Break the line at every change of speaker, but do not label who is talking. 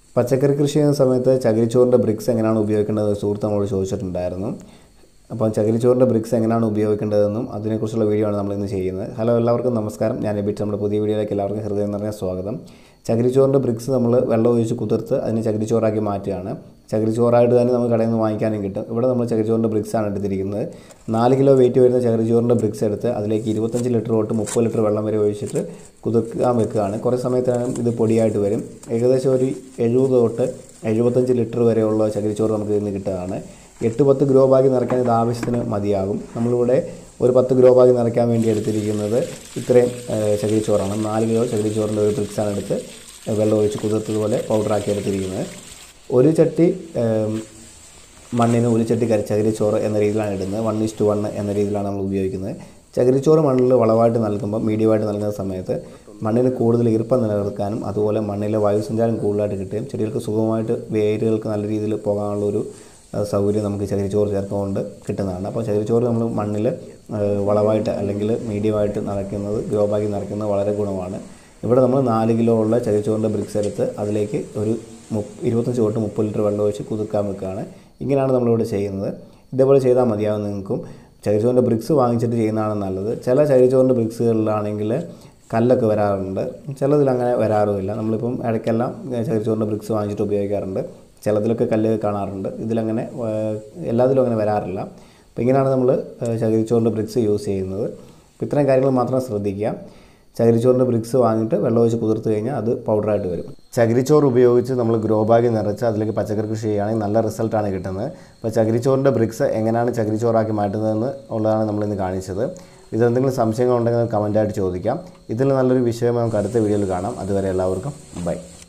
പച്ചക്കറി കൃഷി ചെയ്യുന്ന സമയത്ത് ചകിരിച്ചോറിൻ്റെ ബ്രിക്സ് എങ്ങനെയാണ് ഉപയോഗിക്കേണ്ടത് സുഹൃത്ത് നമ്മളോട് ചോദിച്ചിട്ടുണ്ടായിരുന്നു അപ്പോൾ ചകിരിച്ചോറിൻ്റെ ബ്രിക്സ് എങ്ങനെയാണ് ഉപയോഗിക്കേണ്ടതെന്നും അതിനെക്കുറിച്ചുള്ള വീഡിയോ ആണ് നമ്മൾ ഇന്ന് ചെയ്യുന്നത് ഹലോ എല്ലാവർക്കും നമസ്കാരം ഞാൻ എബിറ്റ് നമ്മുടെ പുതിയ വീഡിയോയിലേക്ക് എല്ലാവർക്കും ഹൃദയം നിറഞ്ഞ സ്വാഗതം ചകിരിച്ചോറിൻ്റെ ബ്രിക്സ് നമ്മൾ വെള്ളം ഒഴിച്ച് കുതിർത്ത് അതിനെ ചകിരിച്ചോറാക്കി മാറ്റുകയാണ് ചകിരിച്ചോറായിട്ട് തന്നെ നമുക്ക് കടയിൽ നിന്ന് വാങ്ങിക്കാനും കിട്ടും ഇവിടെ നമ്മൾ ചകിരിച്ചോറിൻ്റെ ബ്രിക്സ് ആണ് എടുത്തിരിക്കുന്നത് നാല് കിലോ വെയിറ്റ് വരുന്ന ചകിരിച്ചോറിൻ്റെ ബ്രിക്സ് എടുത്ത് അതിലേക്ക് ഇരുപത്തഞ്ച് ലിറ്റർ തൊട്ട് മുപ്പത് ലിറ്റർ വെള്ളം വരെ ഒഴിച്ചിട്ട് കുതിർക്കാൻ വെക്കുകയാണ് കുറേ സമയത്തിനകം ഇത് പൊടിയായിട്ട് വരും ഏകദേശം ഒരു എഴുപത് തൊട്ട് എഴുപത്തഞ്ച് ലിറ്റർ വരെയുള്ള ചകിരിച്ചോറ് നമുക്ക് ഇതിൽ നിന്ന് കിട്ടുകയാണ് എട്ട് പത്ത് ഗ്രോ ബാഗ് നിറയ്ക്കാൻ ഇത് ആവശ്യത്തിന് മതിയാകും നമ്മളിവിടെ ഒരു പത്ത് ഗ്രോ ബാഗ് നിറയ്ക്കാൻ വേണ്ടി എടുത്തിരിക്കുന്നത് ഇത്രയും ഏഹ്, ചകിരിച്ചോറാണ് നാല് കിലോ ചകിരിച്ചോറിൻ്റെ ഒരു ബ്രിക്സാണ് എടുത്ത് വെള്ളം ഒഴിച്ച് കുതിർത്തതുപോലെ പൗഡറാക്കി എടുത്തിരിക്കുന്നത് ഒരു ചട്ടി ഏം, മണ്ണിന് ഒരു ചട്ടി കരി ചകിരിച്ചോറ് എന്ന രീതിയിലാണ് ഇടുന്നത് വൺ ഇസ്റ്റു വൺ എന്ന രീതിയിലാണ് നമ്മൾ ഉപയോഗിക്കുന്നത് ചകിരിച്ചോറ് മണ്ണിൽ വളമായിട്ട് നൽകുമ്പോൾ മീഡിയമായിട്ട് നൽകുന്ന സമയത്ത് മണ്ണിന് കൂടുതൽ ഈർപ്പം നിലനിർത്താനും അതുപോലെ മണ്ണിലെ വായുസഞ്ചാരം കൂടുതലായിട്ട് കിട്ടുകയും ചെടികൾക്ക് സുഖമായിട്ട് വേരുകൾക്ക് നല്ല രീതിയിൽ പോകാനുള്ള ഒരു ഏഹ്, സൗകര്യം നമുക്ക് ചകിരിച്ചോറ് ചേർത്തുകൊണ്ട് കിട്ടുന്നതാണ് അപ്പോൾ ചകിരിച്ചോറ് നമ്മൾ മണ്ണിൽ ഏഹ്, വളമായിട്ട് അല്ലെങ്കിൽ മീഡിയമായിട്ട് നിറയ്ക്കുന്നത് ഗ്രോ ബാഗിൽ നിറയ്ക്കുന്നത് വളരെ ഗുണമാണ് ഇവിടെ നമ്മൾ നാല് കിലോ ഉള്ള ചകിരിച്ചോറിൻ്റെ ബ്രിക്സ് എടുത്ത് അതിലേക്ക് ഒരു മുപ്പ ഇരുപത്തഞ്ച് തൊട്ട് മുപ്പത് ലിറ്റർ വെള്ളം ഒഴിച്ച് കുതിർക്കാൻ വെക്കുകയാണ് ഇങ്ങനെയാണ് നമ്മളിവിടെ ചെയ്യുന്നത് ഇതേപോലെ ചെയ്താൽ മതിയാവും നിങ്ങൾക്കും ചകിരിച്ചോറിൻ്റെ ബ്രിക്സ് വാങ്ങിച്ചിട്ട് ചെയ്യുന്നതാണ് നല്ലത് ചില ചകിരിച്ചോറിൻ്റെ ബ്രിക്സുകളിലാണെങ്കിൽ കല്ലൊക്കെ വരാറുണ്ട് ചിലതിൽ അങ്ങനെ വരാറുമില്ല നമ്മളിപ്പം ഇടയ്ക്കെല്ലാം ചകിരിച്ചോറിൻ്റെ ബ്രിക്സ് വാങ്ങിച്ചിട്ട് ഉപയോഗിക്കാറുണ്ട് ചിലതിലൊക്കെ കല്ല് കാണാറുണ്ട് ഇതിലങ്ങനെ ഏഹ്, എല്ലാത്തിലും അങ്ങനെ വരാറില്ല അപ്പോൾ ഇങ്ങനെയാണ് നമ്മൾ ചകിരിച്ചോറിൻ്റെ ബ്രിക്സ് യൂസ് ചെയ്യുന്നത് അപ്പോൾ ഇത്രയും കാര്യങ്ങൾ മാത്രം ശ്രദ്ധിക്കുക ചകിരിച്ചോറിൻ്റെ ബ്രിക്സ് വാങ്ങിയിട്ട് വെള്ളം ഒഴിച്ച് കുതിർത്ത് കഴിഞ്ഞാൽ അത് പൗഡറായിട്ട് വരും ചകിരിച്ചോറ് ഉപയോഗിച്ച് നമ്മൾ ഗ്രോ ബാഗ് നിറച്ച് അതിലേക്ക് പച്ചക്കറി കൃഷി ചെയ്യുകയാണെങ്കിൽ നല്ല റിസൾട്ടാണ് കിട്ടുന്നത് അപ്പോൾ ചകിരിച്ചോറിൻ്റെ ബ്രിക്സ് എങ്ങനെയാണ് ചകിരിച്ചോറാക്കി മാറ്റുന്നതെന്ന് ഉള്ളതാണ് നമ്മളിന്ന് കാണിച്ചത് ഇതെന്തെങ്കിലും സംശയങ്ങളുണ്ടെങ്കിൽ കമൻറ്റായിട്ട് ചോദിക്കാം ഇതിൽ നല്ലൊരു വിഷയം നമുക്ക് അടുത്ത വീഡിയോയിൽ കാണാം അതുവരെ എല്ലാവർക്കും ബൈ